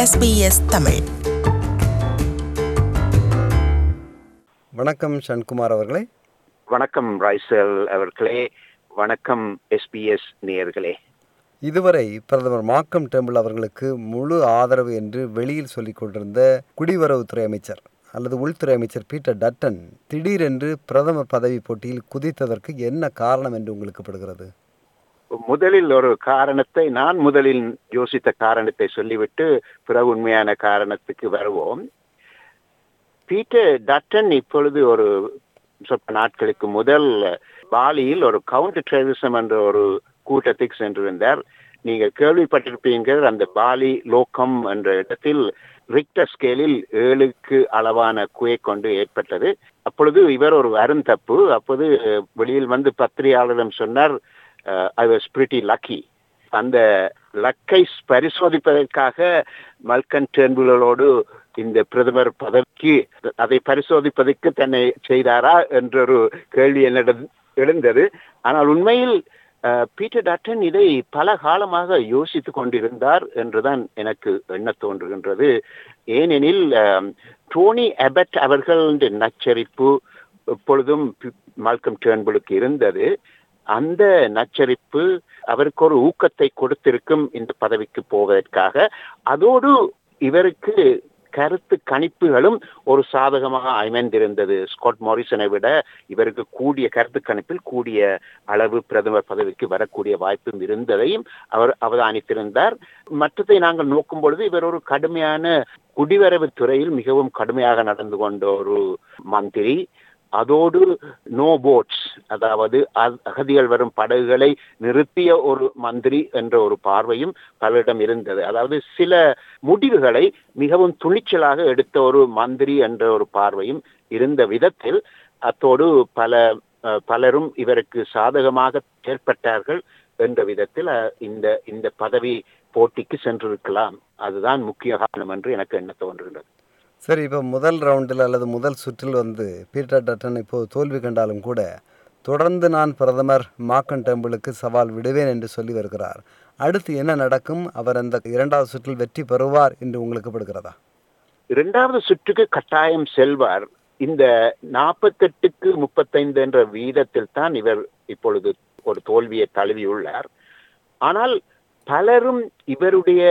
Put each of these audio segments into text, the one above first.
SBS Tamil வணக்கம் சண்குமார் அவர்களே வணக்கம் ராய்சல் அவர்களே வணக்கம் எஸ்பிஎஸ் நேயர்களே இதுவரை பிரதமர் மாக்கம் டெம்பிள் அவர்களுக்கு முழு ஆதரவு என்று வெளியில் சொல்லிக் கொண்டிருந்த குடிவரவுத்துறை அமைச்சர் அல்லது உள்துறை அமைச்சர் பீட்டர் டட்டன் திடீரென்று பிரதமர் பதவி போட்டியில் குதித்ததற்கு என்ன காரணம் என்று உங்களுக்கு படுகிறது முதலில் ஒரு காரணத்தை நான் முதலில் யோசித்த காரணத்தை சொல்லிவிட்டு பிறகு உண்மையான காரணத்துக்கு வருவோம் பீட்டர் டட்டன் இப்பொழுது ஒரு சொற்ப நாட்களுக்கு முதல் பாலியில் ஒரு கவுண்டர் டெரரிசம் என்ற ஒரு கூட்டத்துக்கு சென்றிருந்தார் நீங்கள் கேள்விப்பட்டிருப்பீர்கள் அந்த பாலி லோக்கம் என்ற இடத்தில் ரிக்டர் ஸ்கேலில் ஏழுக்கு அளவான குயை கொண்டு ஏற்பட்டது அப்பொழுது இவர் ஒரு அருந்தப்பு அப்போது வெளியில் வந்து பத்திரிகையாளரிடம் சொன்னார் ஐ வாஸ் பிரிட்டி லக்கி அந்த லக்கை பரிசோதிப்பதற்காக மல்கன் டேர்ன்புகளோடு இந்த பிரதமர் பதவிக்கு அதை பரிசோதிப்பதற்கு தன்னை செய்தாரா என்றொரு கேள்வி என்னிடம் எழுந்தது ஆனால் உண்மையில் பீட்டர் டாட்டன் இதை பல காலமாக யோசித்துக் கொண்டிருந்தார் என்றுதான் எனக்கு எண்ண தோன்றுகின்றது ஏனெனில் டோனி அபட் அவர்கள் நச்சரிப்பு எப்பொழுதும் மால்கம் டேர்ன்புளுக்கு இருந்தது அந்த நச்சரிப்பு அவருக்கு ஒரு ஊக்கத்தை கொடுத்திருக்கும் இந்த பதவிக்கு போவதற்காக அதோடு இவருக்கு கருத்து கணிப்புகளும் ஒரு சாதகமாக அமைந்திருந்தது ஸ்காட் மாரிசனை விட இவருக்கு கூடிய கருத்து கணிப்பில் கூடிய அளவு பிரதமர் பதவிக்கு வரக்கூடிய வாய்ப்பும் இருந்ததையும் அவர் அவதானித்திருந்தார் மற்றதை நாங்கள் நோக்கும் பொழுது இவர் ஒரு கடுமையான குடிவரவு துறையில் மிகவும் கடுமையாக நடந்து கொண்ட ஒரு மந்திரி அதோடு நோ போட்ஸ் அதாவது அகதிகள் வரும் படகுகளை நிறுத்திய ஒரு மந்திரி என்ற ஒரு பார்வையும் பலரிடம் இருந்தது அதாவது சில முடிவுகளை மிகவும் துணிச்சலாக எடுத்த ஒரு மந்திரி என்ற ஒரு பார்வையும் இருந்த விதத்தில் அத்தோடு பல பலரும் இவருக்கு சாதகமாக செயற்பட்டார்கள் என்ற விதத்தில் இந்த இந்த பதவி போட்டிக்கு சென்றிருக்கலாம் அதுதான் முக்கிய காரணம் என்று எனக்கு எண்ண தோன்றுகிறது சரி இப்போ முதல் ரவுண்டில் அல்லது முதல் சுற்றில் வந்து பீட்டர் டட்டன் இப்போது தோல்வி கண்டாலும் கூட தொடர்ந்து நான் பிரதமர் மாக்கன் டெம்பிளுக்கு சவால் விடுவேன் என்று சொல்லி வருகிறார் அடுத்து என்ன நடக்கும் அவர் அந்த இரண்டாவது சுற்றில் வெற்றி பெறுவார் என்று உங்களுக்கு படுகிறதா இரண்டாவது சுற்றுக்கு கட்டாயம் செல்வார் இந்த நாற்பத்தெட்டுக்கு முப்பத்தைந்து என்ற வீதத்தில் தான் இவர் இப்பொழுது ஒரு தோல்வியை தழுவியுள்ளார் ஆனால் பலரும் இவருடைய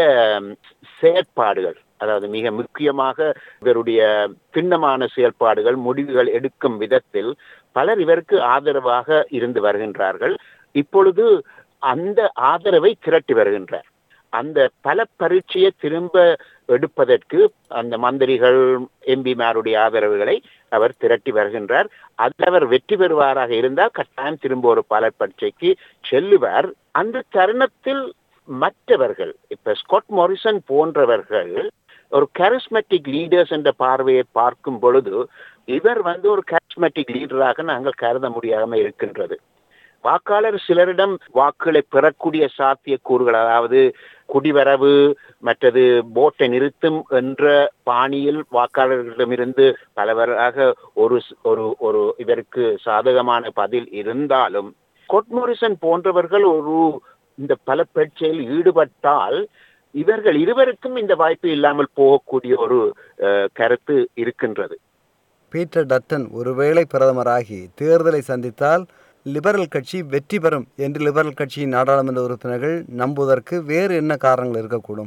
செயற்பாடுகள் அதாவது மிக முக்கியமாக இவருடைய பின்னமான செயல்பாடுகள் முடிவுகள் எடுக்கும் விதத்தில் பலர் இவருக்கு ஆதரவாக இருந்து வருகின்றார்கள் இப்பொழுது அந்த ஆதரவை திரட்டி வருகின்றார் அந்த பல பரீட்சையை திரும்ப எடுப்பதற்கு அந்த மந்திரிகள் எம்பிமாருடைய ஆதரவுகளை அவர் திரட்டி வருகின்றார் அதில் அவர் வெற்றி பெறுவாராக இருந்தால் கட்டாயம் திரும்ப ஒரு பல பரீட்சைக்கு செல்லுவார் அந்த தருணத்தில் மற்றவர்கள் இப்ப ஸ்காட் மொரிசன் போன்றவர்கள் ஒரு கரிஸ்மெட்டிக் லீடர்ஸ் என்ற பார்வையை பார்க்கும் பொழுது இவர் வந்து ஒரு கரிஸ்மெட்டிக் லீடராக நாங்கள் கருத முடியாம இருக்கின்றது வாக்காளர் சிலரிடம் வாக்குகளை பெறக்கூடிய சாத்திய கூறுகள் அதாவது குடிவரவு மற்றது போட்டை நிறுத்தும் என்ற பாணியில் வாக்காளர்களிடமிருந்து பலவராக ஒரு ஒரு ஒரு இவருக்கு சாதகமான பதில் இருந்தாலும் கொட்மோரிசன் போன்றவர்கள் ஒரு இந்த பல பரீட்சையில் ஈடுபட்டால் இவர்கள் இருவருக்கும் இந்த வாய்ப்பு இல்லாமல் போகக்கூடிய ஒரு கருத்து இருக்கின்றது பீட்டர் டட்டன் ஒருவேளை பிரதமராகி தேர்தலை சந்தித்தால் லிபரல் கட்சி வெற்றி பெறும் என்று லிபரல் கட்சியின் நாடாளுமன்ற உறுப்பினர்கள் நம்புவதற்கு வேறு என்ன காரணங்கள் இருக்கக்கூடும்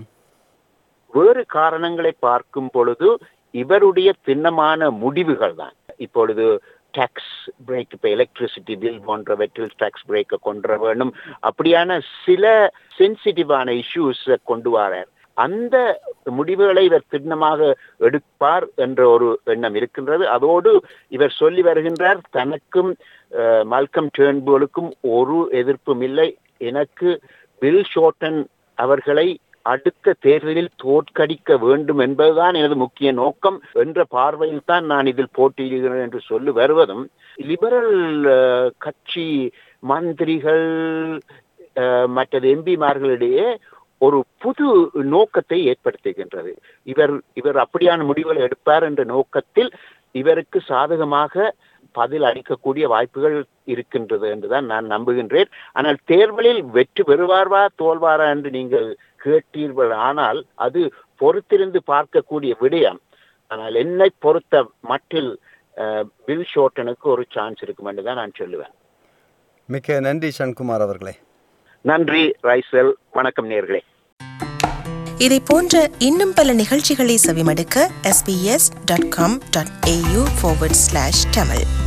வேறு காரணங்களை பார்க்கும் பொழுது இவருடைய திண்ணமான முடிவுகள் தான் இப்பொழுது டாக்ஸ் பிரேக் இப்போ எலக்ட்ரிசிட்டி பில் போன்றவற்றில் டாக்ஸ் பிரேக்கை கொண்டு வேண்டும் அப்படியான சில சென்சிட்டிவான இஷ்யூஸ் கொண்டு வரார் அந்த முடிவுகளை இவர் திண்ணமாக எடுப்பார் என்ற ஒரு எண்ணம் இருக்கின்றது அதோடு இவர் சொல்லி வருகின்றார் தனக்கும் மல்கம் டேர்ன்புகளுக்கும் ஒரு எதிர்ப்பும் இல்லை எனக்கு பில் ஷோட்டன் அவர்களை அடுத்த தேர்தலில் தோற்கடிக்க வேண்டும் என்பதுதான் எனது முக்கிய நோக்கம் என்ற பார்வையில் தான் நான் இதில் போட்டியிடுகிறேன் என்று சொல்லி வருவதும் லிபரல் கட்சி மந்திரிகள் மற்றது எம்பிமார்களிடையே ஒரு புது நோக்கத்தை ஏற்படுத்துகின்றது இவர் இவர் அப்படியான முடிவுகளை எடுப்பார் என்ற நோக்கத்தில் இவருக்கு சாதகமாக பதில் அளிக்கக்கூடிய வாய்ப்புகள் இருக்கின்றது என்றுதான் நான் நம்புகின்றேன் ஆனால் தேர்தலில் வெற்றி பெறுவார்வா தோல்வாரா என்று நீங்கள் கேட்டீர்கள் ஆனால் அது பொறுத்திருந்து பார்க்கக்கூடிய விடயம் ஆனால் என்னை பொறுத்த மட்டில் அஹ், பில் ஷோட்டனுக்கு ஒரு சான்ஸ் இருக்கும் என்று தான் நான் சொல்லுவேன் மிக்க நன்றி சண்குமார் அவர்களே நன்றி ரைசல் வணக்கம் நேர்களே இதை போன்ற இன்னும் பல நிகழ்ச்சிகளை செவிமடுக்க sbs.com.au forward slash tamil